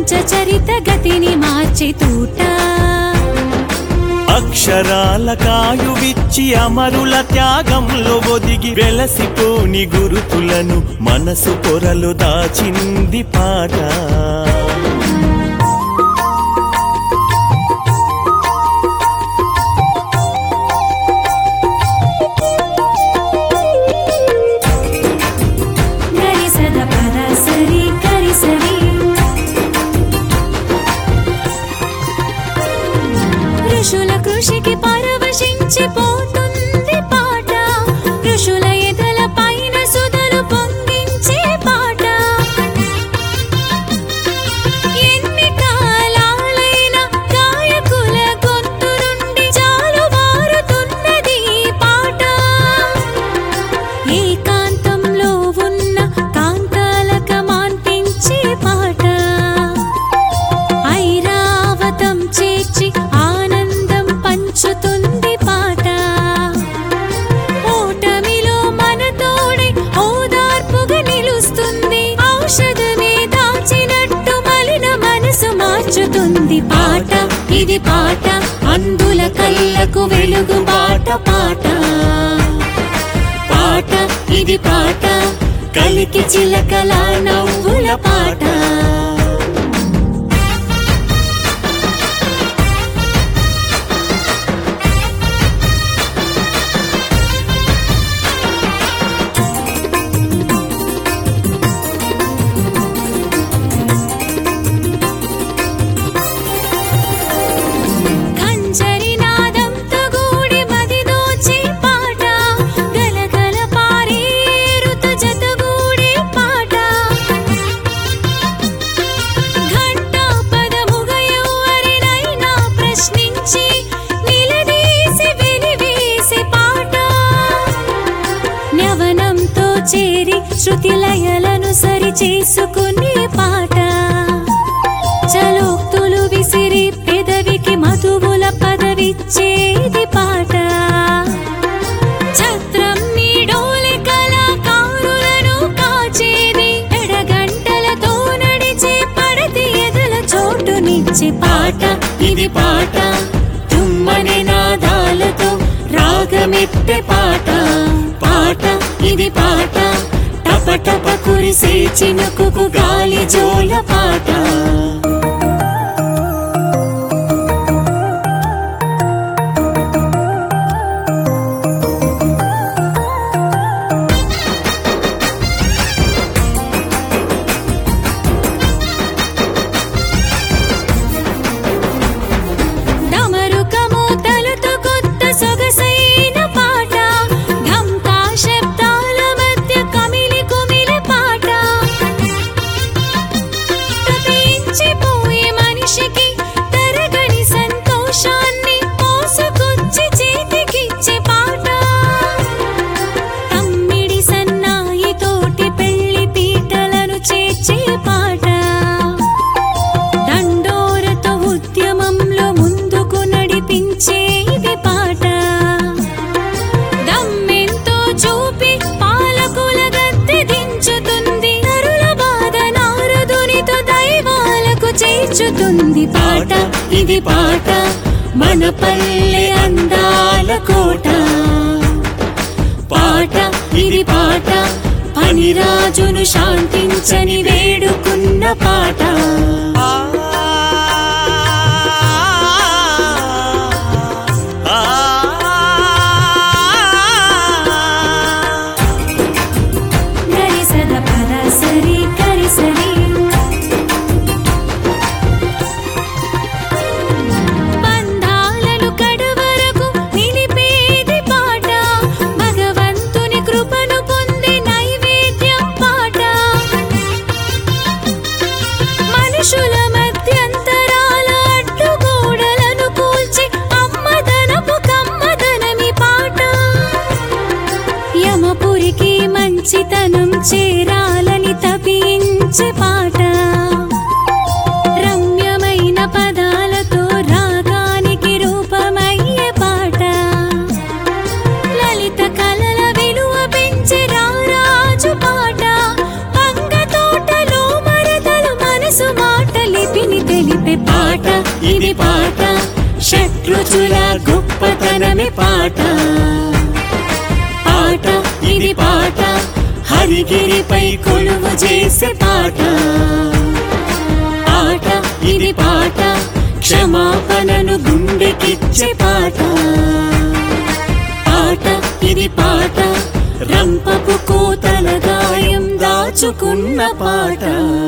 ప్రపంచ చరిత గతిని మార్చి తూట అక్షరాల కాయువిచ్చి అమరుల త్యాగంలో ఒదిగి వెలసిపోని గురుతులను మనసు పొరలు దాచింది పాట గరి సద పద సరి గరి సరి ఋషుల కృషికి పరవశించి పోతుంది పాట ఋషుల ఎదల పైన సుధలు పొంగించే పాట ఎన్ని కాలాలైన గాయకుల గొంతు నుండి జాలువారుతున్నది ఈ పాట ఏకాంతంలో ఉన్న కాంతాలక మాన్పించే పాట ఐరావతం చేర్చి ఆనందం పంచుతుంది పాట ఓటమిలో మన తోడే ఓదార్పుగా నిలుస్తుంది ఔషధమే దాచినట్టు మలిన మనసు మార్చుతుంది పాట ఇది పాట అందుల కళ్ళకు వెలుగు బాట పాట పాట ఇది పాట కలికి చిలకల నవ్వుల పాట కంజరి నాదంతో గూడి మది దోచే పాట గలగల పారేరుత జతగూడే పాట ఘంటా పదముగ ఎవరినైనా ప్రశ్నించి నిలదీసి వెలివేసే పాట న్యవనంతో చేరి శృతి లయలను సరి చేసుకునే పాట చలోక్తులు విసిరి పెదవికి మధువుల పదవిచ్చేది పాట ఛత్రం నీడోలె కళాకారులను కాచేది ఎడగంటలతో నడిచే పడతి ఎదల చోటునిచ్చే పాట ఇది పాట తుమ్మని నాదాలతో రాగమెట్టే పాట పాట ఇది పాట టప టప కురిసే చినుకుకు గాలి జోల పాట డమరుకమోతలతో కొత్త సొగసైన పాట ఘంకా శబ్దాల మధ్య కమిలి కుమిలి పాట తపించిపోయే మనిషికి తరగని సంతోషాన్ని మోసుకొచ్చి చేతికిచ్చే పాట తమ్మిడి సన్నాయి తోటి పెళ్లి పీటలను చేర్చే పాట దండోరతో ఉద్యమంలో ముందుకు నడిపించేది పాట దమ్మెంతో చూపి పాలకుల గద్దె దించుతుంది నరుల బాధ నారదునితో దైవాలకు చేర్చుతుంది పాట ఇది పాట మన పల్లె అందాల కోట పాట ఇది పాట పనిరాజును శాంతించని వేడుకున్న పాట గరి సద పద సరి గరి సరి బంధాలను కడవరకు నిలిపేది పాట భగవంతుని కృపను పొందే నైవేద్యం పాట మనుషుల మధ్యంతరాల అడ్డుగోడలను కూల్చి అమ్మదనపు కమ్మదనమి పాట యమపురికి మంచితనం చేరాలని తపించే పాట రమ్యమైన పదాలతో రాగానికి రూపమయ్యే పాట లలిత కలల విలువ పెంచే రారాజు పాట వంగ తోటలో మరదలు మనసు మాట లిపి పాట పాట ఇది పాట హరిగిరిపై కొలువు చేసే పాట పాట ఇది పాట క్షమాపణను గుండెకిచ్చే పాట పాట ఇది పాట రంపపు కోతల గాయం దాచుకున్న పాట